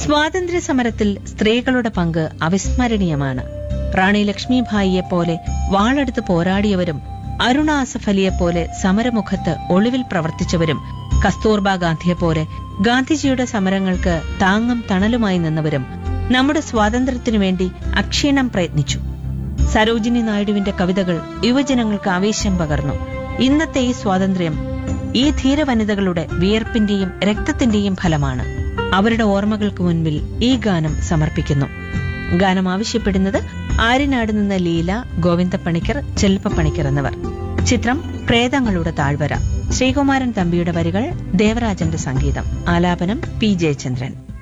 സ്വാതന്ത്ര്യ സമരത്തിൽ സ്ത്രീകളുടെ പങ്ക് അവിസ്മരണീയമാണ് റാണി ലക്ഷ്മിഭായിയെ പോലെ വാളെടുത്ത് പോരാടിയവരും അരുണ ആസഫ് അലിയെ പോലെ സമരമുഖത്ത് ഒളിവിൽ പ്രവർത്തിച്ചവരും കസ്തൂർബ ഗാന്ധിയെ പോലെ ഗാന്ധിജിയുടെ സമരങ്ങൾക്ക് താങ്ങും തണലുമായി നിന്നവരും നമ്മുടെ സ്വാതന്ത്ര്യത്തിനു വേണ്ടി അക്ഷീണം പ്രയത്നിച്ചു സരോജിനി നായിഡുവിന്റെ കവിതകൾ യുവജനങ്ങൾക്ക് ആവേശം പകർന്നു ഇന്നത്തെ ഈ സ്വാതന്ത്ര്യം ഈ ധീരവനിതകളുടെ വിയർപ്പിന്റെയും രക്തത്തിന്റെയും ഫലമാണ് അവരുടെ ഓർമ്മകൾക്ക് മുൻപിൽ ഈ ഗാനം സമർപ്പിക്കുന്നു ഗാനം ആവശ്യപ്പെടുന്നത് ആര്യനാട് നിന്ന് ലീല ഗോവിന്ദപ്പണിക്കർ ചെല്ലപ്പണിക്കർ എന്നിവർ ചിത്രം പ്രേതങ്ങളുടെ താഴ്വര ശ്രീകുമാരൻ തമ്പിയുടെ വരികൾ ദേവരാജന്റെ സംഗീതം ആലാപനം പി ജയചന്ദ്രൻ